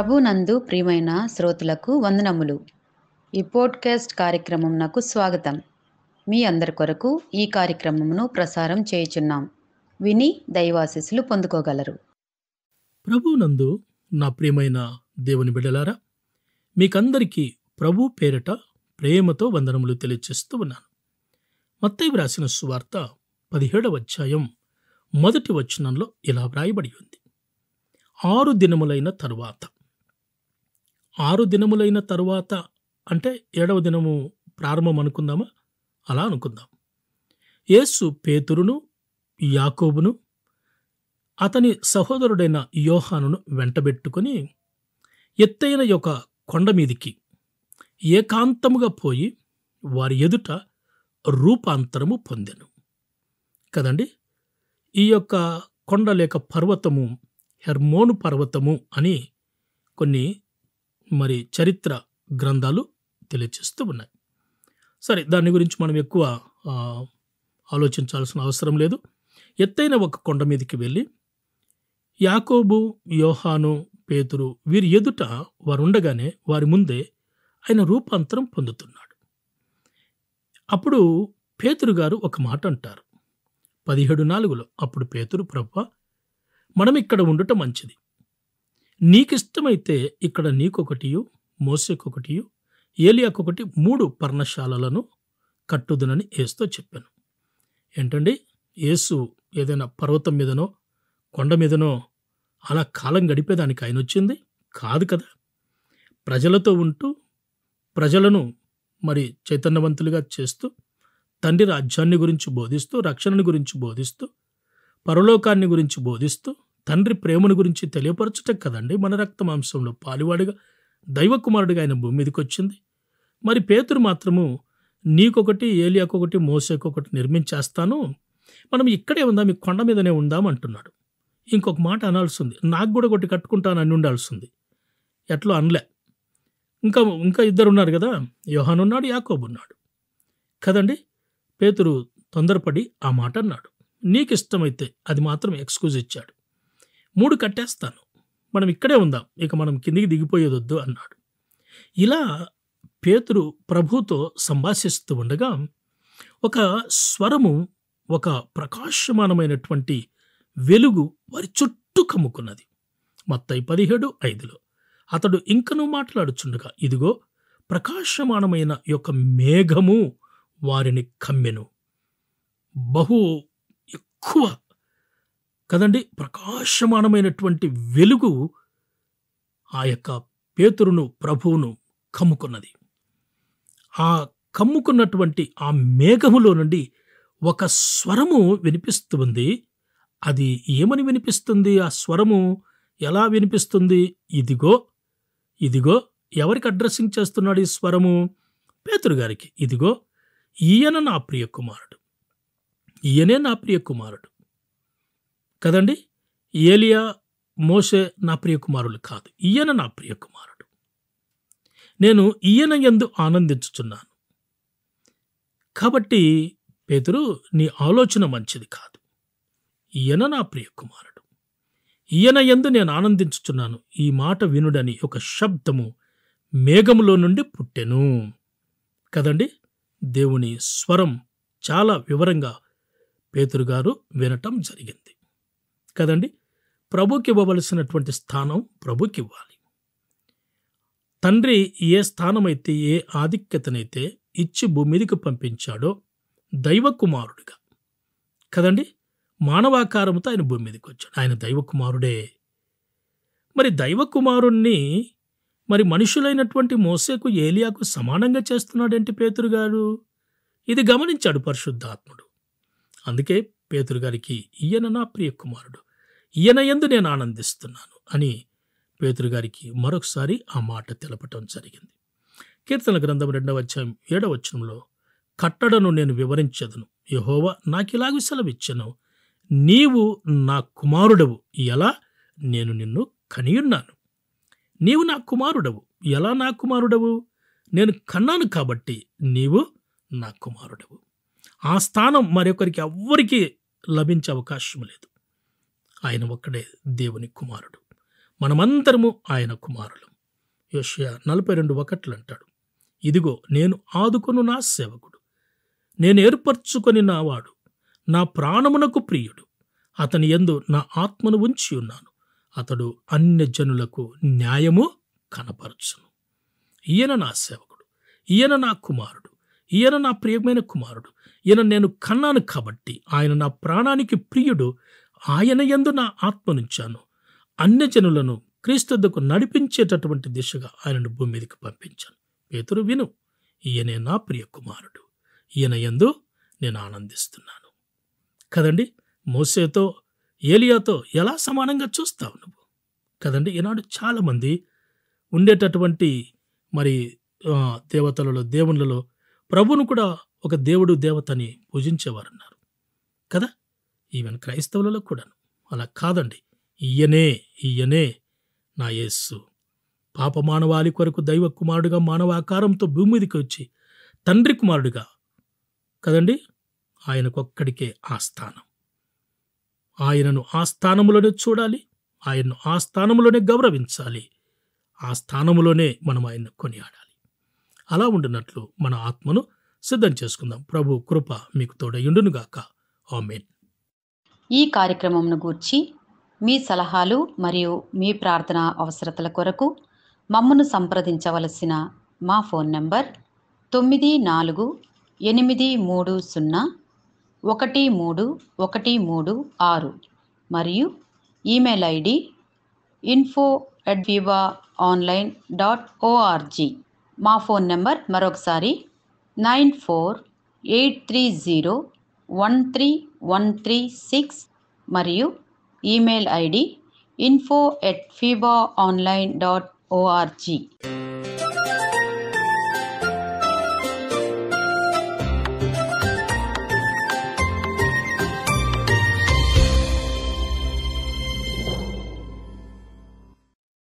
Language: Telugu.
ప్రభునందు ప్రియమైన శ్రోతలకు వందనములు ఈ పోడ్కాస్ట్ కార్యక్రమం నాకు స్వాగతం మీ అందరి కొరకు ఈ కార్యక్రమమును ప్రసారం చేయుచున్నాం విని దైవాశీస్సులు పొందుకోగలరు ప్రభునందు నా ప్రియమైన దేవుని బిడ్డలారా మీకందరికీ ప్రభు పేరిట ప్రేమతో వందనములు తెలియచేస్తూ ఉన్నాను మత్తయి వ్రాసిన సువార్త పదిహేడవ అధ్యాయం మొదటి వచనంలో ఇలా వ్రాయబడి ఉంది ఆరు దినములైన తరువాత ఆరు దినములైన తరువాత అంటే ఏడవ దినము ప్రారంభం అనుకుందామా అలా అనుకుందాం యేసు పేతురును యాకోబును అతని సహోదరుడైన యోహానును వెంటబెట్టుకొని ఎత్తైన యొక్క కొండ మీదికి ఏకాంతముగా పోయి వారి ఎదుట రూపాంతరము పొందెను కదండి ఈ యొక్క కొండ లేక పర్వతము హెర్మోను పర్వతము అని కొన్ని మరి చరిత్ర గ్రంథాలు తెలియచేస్తూ ఉన్నాయి సరే దాని గురించి మనం ఎక్కువ ఆ, ఆలోచించాల్సిన అవసరం లేదు ఎత్తైన ఒక కొండ మీదకి వెళ్ళి యాకోబు యోహాను పేతురు వీరి ఎదుట వారు ఉండగానే వారి ముందే ఆయన రూపాంతరం పొందుతున్నాడు అప్పుడు పేతురు గారు ఒక మాట అంటారు పదిహేడు నాలుగులో అప్పుడు పేతురు ప్రభ మనం ఇక్కడ ఉండటం మంచిది నీకిష్టమైతే ఇక్కడ నీకొకటియు మోసేకొకటియు ఏలియాకొకటి మూడు పర్ణశాలలను కట్టుదునని ఏసుతో చెప్పాను ఏంటండి యేసు ఏదైనా పర్వతం మీదనో కొండ మీదనో అలా కాలం గడిపేదానికి ఆయన వచ్చింది కాదు కదా ప్రజలతో ఉంటూ ప్రజలను మరి చైతన్యవంతులుగా చేస్తూ తండ్రి రాజ్యాన్ని గురించి బోధిస్తూ రక్షణను గురించి బోధిస్తూ పరలోకాన్ని గురించి బోధిస్తూ తండ్రి ప్రేమను గురించి తెలియపరచుట కదండి మన రక్త మాంసంలో పాలువాడిగా దైవకుమారుడిగా ఆయన భూమి మీదకి వచ్చింది మరి పేతురు మాత్రము నీకొకటి ఏలియాకొకటి మోసేకొకటి నిర్మించేస్తాను మనం ఇక్కడే ఉందాం ఈ కొండ మీదనే ఉందాం అంటున్నాడు ఇంకొక మాట అనాల్సి ఉంది నాకు కూడా ఒకటి కట్టుకుంటానని ఉండాల్సి ఉంది ఎట్లా అనలే ఇంకా ఇంకా ఇద్దరు ఉన్నారు కదా యోహాన్ ఉన్నాడు యాకోబు ఉన్నాడు కదండి పేతురు తొందరపడి ఆ మాట అన్నాడు నీకు ఇష్టమైతే అది మాత్రం ఎక్స్క్యూజ్ ఇచ్చాడు మూడు కట్టేస్తాను మనం ఇక్కడే ఉందాం ఇక మనం కిందికి దిగిపోయేదొద్దు అన్నాడు ఇలా పేతురు ప్రభుతో సంభాషిస్తూ ఉండగా ఒక స్వరము ఒక ప్రకాశమానమైనటువంటి వెలుగు వారి చుట్టూ కమ్ముకున్నది మత్తయి పదిహేడు ఐదులో అతడు ఇంకనూ మాట్లాడుచుండగా ఇదిగో ప్రకాశమానమైన యొక్క మేఘము వారిని కమ్మెను బహు ఎక్కువ కదండి ప్రకాశమానమైనటువంటి వెలుగు ఆ యొక్క పేతురును ప్రభువును కమ్ముకున్నది ఆ కమ్ముకున్నటువంటి ఆ మేఘములో నుండి ఒక స్వరము వినిపిస్తుంది అది ఏమని వినిపిస్తుంది ఆ స్వరము ఎలా వినిపిస్తుంది ఇదిగో ఇదిగో ఎవరికి అడ్రస్సింగ్ చేస్తున్నాడు ఈ స్వరము పేతురు గారికి ఇదిగో ఈయన నా ప్రియ కుమారుడు ఈయనే నా ప్రియ కుమారుడు కదండి ఏలియా మోసే నా ప్రియ కుమారులు కాదు ఈయన నా ప్రియ కుమారుడు నేను ఈయన యందు ఆనందించుచున్నాను కాబట్టి పేతురు నీ ఆలోచన మంచిది కాదు ఈయన నా ప్రియ కుమారుడు ఈయన యందు నేను ఆనందించుచున్నాను ఈ మాట వినుడని ఒక శబ్దము మేఘములో నుండి పుట్టెను కదండి దేవుని స్వరం చాలా వివరంగా పేతురు గారు వినటం జరిగింది కదండి ప్రభుకి ఇవ్వవలసినటువంటి స్థానం ప్రభుకి ఇవ్వాలి తండ్రి ఏ స్థానమైతే ఏ ఆధిక్యతనైతే ఇచ్చి భూమి మీదకి పంపించాడో దైవ కుమారుడిగా కదండి మానవాకారంతో ఆయన భూమి మీదకి వచ్చాడు ఆయన దైవ కుమారుడే మరి దైవ కుమారుణ్ణి మరి మనుషులైనటువంటి మోసేకు ఏలియాకు సమానంగా చేస్తున్నాడేంటి పేతురు గారు ఇది గమనించాడు పరిశుద్ధాత్ముడు అందుకే పేతురు గారికి ఈయన నా ప్రియ కుమారుడు ఈయన ఎందు నేను ఆనందిస్తున్నాను అని పేతురు గారికి మరొకసారి ఆ మాట తెలపటం జరిగింది కీర్తన గ్రంథం రెండవ అధ్యాయం ఏడవ వచనంలో కట్టడను నేను వివరించదును యహోవా నాకిలాగు సెలవిచ్చను నీవు నా కుమారుడవు ఎలా నేను నిన్ను కనియున్నాను నీవు నా కుమారుడవు ఎలా నా కుమారుడవు నేను కన్నాను కాబట్టి నీవు నా కుమారుడవు ఆ స్థానం మరొకరికి ఎవ్వరికీ లభించే అవకాశం లేదు ఆయన ఒక్కడే దేవుని కుమారుడు మనమందరము ఆయన కుమారులం యోషియా నలభై రెండు ఒకట్లు అంటాడు ఇదిగో నేను ఆదుకొను నా సేవకుడు నేను ఏర్పరచుకొని నావాడు నా ప్రాణమునకు ప్రియుడు అతని యందు నా ఆత్మను ఉంచి ఉన్నాను అతడు అన్య జనులకు న్యాయము కనపరచును ఈయన నా సేవకుడు ఈయన నా కుమారుడు ఈయన నా ప్రియమైన కుమారుడు ఈయన నేను కన్నాను కాబట్టి ఆయన నా ప్రాణానికి ప్రియుడు ఆయన యందు నా ఆత్మనుంచాను అన్యజనులను క్రీస్తుద్దకు నడిపించేటటువంటి దిశగా ఆయనను భూమి మీదకి పంపించాను పేతురు విను ఈయనే నా ప్రియ కుమారుడు ఈయన యందు నేను ఆనందిస్తున్నాను కదండి మోసేతో ఏలియాతో ఎలా సమానంగా చూస్తావు నువ్వు కదండి ఈనాడు చాలామంది ఉండేటటువంటి మరి ఆ, దేవతలలో దేవుళ్ళలో ప్రభువును కూడా ఒక దేవుడు దేవతని పూజించేవారన్నారు కదా ఈవెన్ క్రైస్తవులలో కూడాను అలా కాదండి ఈయనే ఈయనే నా యేస్సు పాప మానవాళి కొరకు దైవ కుమారుడిగా మానవాకారంతో భూమి మీదకి వచ్చి తండ్రి కుమారుడిగా కదండి ఆయనకొక్కడికే ఆ స్థానం ఆయనను ఆ స్థానంలోనే చూడాలి ఆయన్ను ఆ స్థానంలోనే గౌరవించాలి ఆ స్థానంలోనే మనం ఆయన్ను కొనియాడాలి అలా ఉండినట్లు మన ఆత్మను సిద్ధం చేసుకుందాం ప్రభు కృప మీకు తోడయుండునుగాక ఆమెన్ ఈ కార్యక్రమంను గూర్చి మీ సలహాలు మరియు మీ ప్రార్థన అవసరతల కొరకు మమ్మను సంప్రదించవలసిన మా ఫోన్ నంబర్ తొమ్మిది నాలుగు ఎనిమిది మూడు సున్నా ఒకటి మూడు ఒకటి మూడు ఆరు మరియు email ID info at Viva online dot ORG మా ఫోన్ నెంబర్ మరొకసారి nine four eight three zero one three one three six మరియు email ID info at Viva online dot ORG